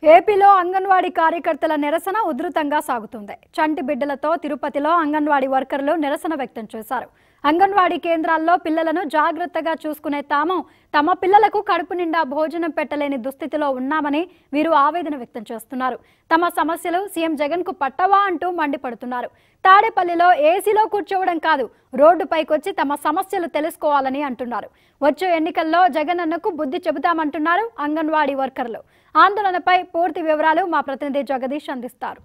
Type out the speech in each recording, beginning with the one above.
ఏపీలో అంగన్వాడీ కార్యకర్తల నిరసన ఉధృతంగా సాగుతుంది చంటి బిడ్డలతో తిరుపతిలో అంగన్వాడీ వర్కర్లు నిరసన వ్యక్తం చేశారు అంగన్వాడీ కేంద్రాల్లో పిల్లలను జాగ్రత్తగా చూసుకునే తాము తమ పిల్లలకు కడుపు నిండా భోజనం పెట్టలేని దుస్థితిలో ఉన్నామని వీరు ఆవేదన వ్యక్తం చేస్తున్నారు తమ సమస్యలు సీఎం జగన్ కు పట్టవా అంటూ మండిపడుతున్నారు తాడేపల్లిలో ఏసీలో కూర్చోవడం కాదు రోడ్డుపైకొచ్చి తమ సమస్యలు తెలుసుకోవాలని అంటున్నారు వచ్చే ఎన్నికల్లో జగనన్నకు బుద్ధి చెబుతామంటున్నారు అంగన్వాడీ వర్కర్లు ఆందోళనపై పూర్తి వివరాలు మా ప్రతినిధి జగదీష్ అందిస్తారు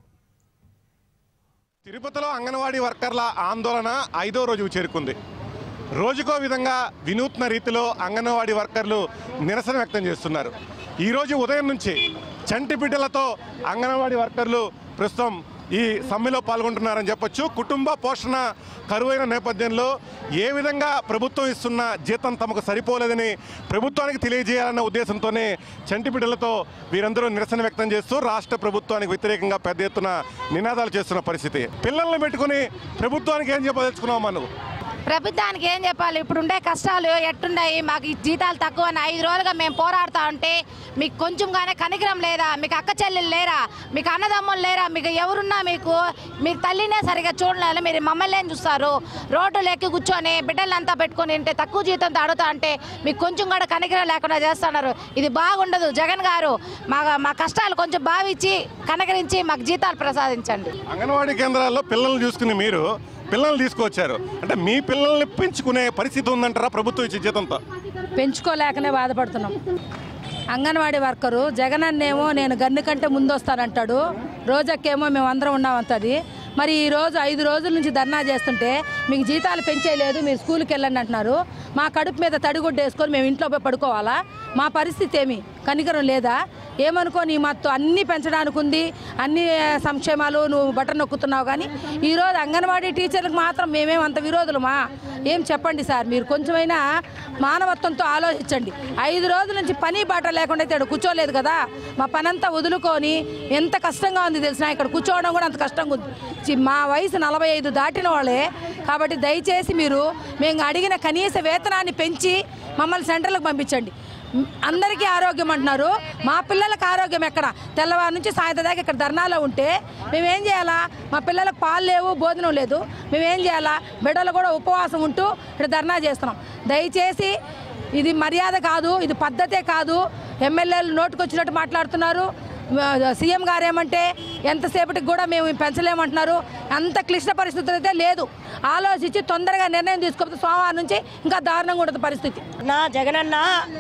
తిరుపతిలో అంగన్వాడీ వర్కర్ల ఆందోళన ఐదో రోజుకు చేరుకుంది రోజుకో విధంగా వినూత్న రీతిలో అంగన్వాడీ వర్కర్లు నిరసన వ్యక్తం చేస్తున్నారు ఈరోజు ఉదయం నుంచి చంటి బిడ్డలతో అంగన్వాడీ వర్కర్లు ప్రస్తుతం ఈ సమ్మెలో పాల్గొంటున్నారని చెప్పొచ్చు కుటుంబ పోషణ కరువైన నేపథ్యంలో ఏ విధంగా ప్రభుత్వం ఇస్తున్న జీతం తమకు సరిపోలేదని ప్రభుత్వానికి తెలియజేయాలన్న ఉద్దేశంతోనే చంటి బిడ్డలతో వీరందరూ నిరసన వ్యక్తం చేస్తూ రాష్ట్ర ప్రభుత్వానికి వ్యతిరేకంగా పెద్ద ఎత్తున నినాదాలు చేస్తున్న పరిస్థితి పిల్లల్ని పెట్టుకుని ప్రభుత్వానికి ఏం చెప్పదలుచుకున్నావు నువ్వు ప్రభుత్వానికి ఏం చెప్పాలి ఇప్పుడు ఉండే కష్టాలు ఎట్టున్నాయి మాకు ఈ జీతాలు తక్కువ అని ఐదు రోజులుగా మేము పోరాడుతా ఉంటే మీకు కొంచెంగానే కనికరం లేదా మీకు అక్క చెల్లెలు లేరా మీకు అన్నదమ్ములు లేరా మీకు ఎవరున్నా మీకు మీరు తల్లినే సరిగా చూడలేదు మీరు మమ్మల్ని ఏం చూస్తారు రోడ్డులు ఎక్కి కూర్చొని బిడ్డలంతా పెట్టుకొని ఉంటే తక్కువ జీతంతో అడుగుతా అంటే మీకు కొంచెం కూడా కనికరం లేకుండా చేస్తున్నారు ఇది బాగుండదు జగన్ గారు మా మా కష్టాలు కొంచెం భావించి కనకరించి మాకు జీతాలు ప్రసాదించండి అంగన్వాడీ కేంద్రాల్లో పిల్లల్ని చూసుకుని మీరు పిల్లల్ని తీసుకొచ్చారు అంటే మీ పిల్లల్ని పెంచుకునే పరిస్థితి ఉందంటారా ప్రభుత్వం ఇచ్చే జీతంతో పెంచుకోలేకనే బాధపడుతున్నాం అంగన్వాడీ వర్కరు జగన్ అన్నేమో నేను గన్ను కంటే ముందు వస్తానంటాడు రోజక్కేమో మేము అందరం ఉన్నామంటది మరి ఈ రోజు ఐదు రోజుల నుంచి ధర్నా చేస్తుంటే మీకు జీతాలు పెంచేయలేదు మీరు స్కూల్కి వెళ్ళండి అంటున్నారు మా కడుపు మీద తడిగుడ్డ వేసుకొని మేము ఇంట్లో పోయి పడుకోవాలా మా పరిస్థితి ఏమి కనికరం లేదా ఏమనుకోని మత్తు అన్నీ పెంచడానికి ఉంది అన్ని సంక్షేమాలు నువ్వు బటన్ నొక్కుతున్నావు కానీ ఈరోజు అంగన్వాడీ టీచర్లకు మాత్రం మేమేం అంత విరోధులమా ఏం చెప్పండి సార్ మీరు కొంచెమైనా మానవత్వంతో ఆలోచించండి ఐదు రోజుల నుంచి పని బాట లేకుండా అయితే ఇక్కడ కూర్చోలేదు కదా మా పనంతా వదులుకొని ఎంత కష్టంగా ఉంది తెలిసిన ఇక్కడ కూర్చోవడం కూడా అంత కష్టంగా ఉంది చి- మా వయసు నలభై ఐదు దాటిన వాళ్ళే కాబట్టి దయచేసి మీరు మేము అడిగిన కనీస వేతనాన్ని పెంచి మమ్మల్ని సెంటర్లకు పంపించండి మ్, అందరికీ ఆరోగ్యం అంటున్నారు మా పిల్లలకు ఆరోగ్యం ఎక్కడ తెల్లవారు నుంచి సాయంత్రం దాకా ఇక్కడ ధర్నాలో ఉంటే మేమేం చేయాలా మా పిల్లలకు పాలు లేవు భోజనం లేదు మేమేం చేయాలా బిడ్డలు కూడా ఉపవాసం ఉంటూ ఇక్కడ ధర్నా చేస్తున్నాం దయచేసి ఇది మర్యాద కాదు ఇది పద్ధతే కాదు ఎమ్మెల్యేలు నోటుకొచ్చినట్టు మాట్లాడుతున్నారు మ- సీఎం గారు ఏమంటే ఎంతసేపటికి కూడా మేము పెంచలేమంటున్నారు అంత క్లిష్ట పరిస్థితి అయితే లేదు ఆలోచించి తొందరగా నిర్ణయం తీసుకోకపోతే సోమవారం నుంచి ఇంకా దారుణంగా ఉంటుంది పరిస్థితి నా జగనన్న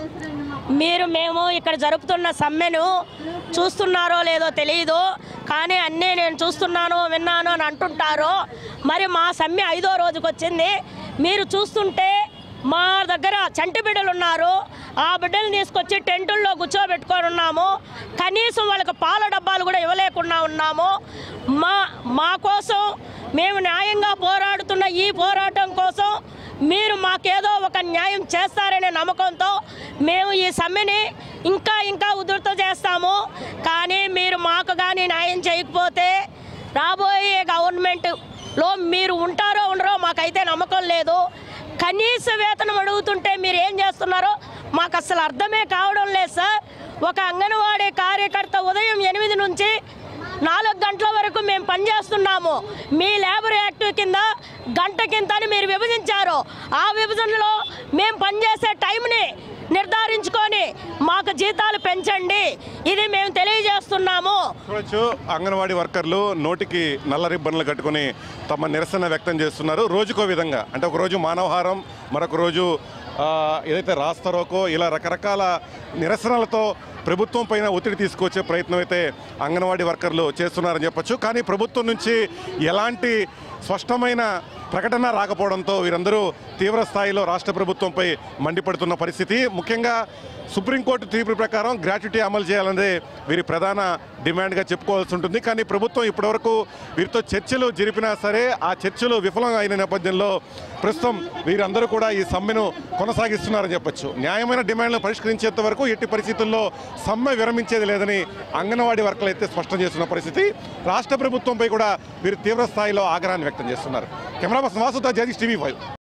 మీరు మేము ఇక్కడ జరుపుతున్న సమ్మెను చూస్తున్నారో లేదో తెలియదు కానీ అన్నీ నేను చూస్తున్నాను విన్నాను అని అంటుంటారు మరి మా సమ్మె ఐదో రోజుకి వచ్చింది మీరు చూస్తుంటే మా దగ్గర చంటి బిడ్డలు ఉన్నారు ఆ బిడ్డలు తీసుకొచ్చి టెంటుల్లో కూర్చోబెట్టుకొని ఉన్నాము కనీసం వాళ్ళకి పాల డబ్బాలు కూడా ఇవ్వలేకుండా ఉన్నాము మా మా కోసం మేము న్యాయంగా పోరాడుతున్న ఈ పోరాటం కోసం మీరు మాకేదో ఒక న్యాయం చేస్తారనే నమ్మకంతో మేము ఈ సమ్మెని ఇంకా ఇంకా ఉధృత చేస్తాము కానీ మీరు మాకు కానీ న్యాయం చేయకపోతే రాబోయే గవర్నమెంట్లో మీరు ఉంటారో ఉండరో మాకైతే నమ్మకం లేదు కనీస వేతనం అడుగుతుంటే మీరు ఏం చేస్తున్నారో మాకు అసలు అర్థమే కావడం లేదు సార్ ఒక అంగన్వాడీ కార్యకర్త ఉదయం ఎనిమిది నుంచి నాలుగు గంటల వరకు మేము పనిచేస్తున్నాము మీ లేబర్ యాక్ట్ కింద గంట కింద అని మీరు విభజించారు ఆ విభజనలో మేము పనిచేసే టైంని నిర్ధారించుకొని మాకు జీతాలు పెంచండి ఇది మేము తెలియజేస్తున్నాము చూడొచ్చు అంగన్వాడీ వర్కర్లు నోటికి నల్ల రిబ్బన్లు కట్టుకుని తమ నిరసన వ్యక్తం చేస్తున్నారు రోజుకో విధంగా అంటే ఒక రోజు మానవహారం మరొక రోజు ఆ, ఏదైతే రాస్తారోకో ఇలా రకరకాల నిరసనలతో ప్రభుత్వం పైన ఒత్తిడి తీసుకొచ్చే ప్రయత్నం అయితే అంగన్వాడీ వర్కర్లు చేస్తున్నారని చెప్పొచ్చు కానీ ప్రభుత్వం నుంచి ఎలాంటి స్పష్టమైన ప్రకటన రాకపోవడంతో వీరందరూ తీవ్ర స్థాయిలో రాష్ట్ర ప్రభుత్వంపై మండిపడుతున్న పరిస్థితి ముఖ్యంగా సుప్రీంకోర్టు తీర్పు ప్రకారం గ్రాట్యుటీ అమలు చేయాలనేదే వీరి ప్రధాన డిమాండ్గా చెప్పుకోవాల్సి ఉంటుంది కానీ ప్రభుత్వం ఇప్పటివరకు వీరితో చర్చలు జరిపినా సరే ఆ చర్చలు విఫలం అయిన నేపథ్యంలో ప్రస్తుతం వీరందరూ కూడా ఈ సమ్మెను కొనసాగిస్తున్నారని చెప్పొచ్చు న్యాయమైన డిమాండ్లను పరిష్కరించేంత వరకు ఎట్టి పరిస్థితుల్లో సమ్మె విరమించేది లేదని అంగన్వాడీ వర్కర్లు అయితే స్పష్టం చేస్తున్న పరిస్థితి రాష్ట్ర ప్రభుత్వంపై కూడా వీరు తీవ్ర స్థాయిలో ఆగ్రహాన్ని వ్యక్తం చేస్తున్నారు కెమెరా పర్సన్ వాసుతో జగదీష్ టీవీ ఫైవ్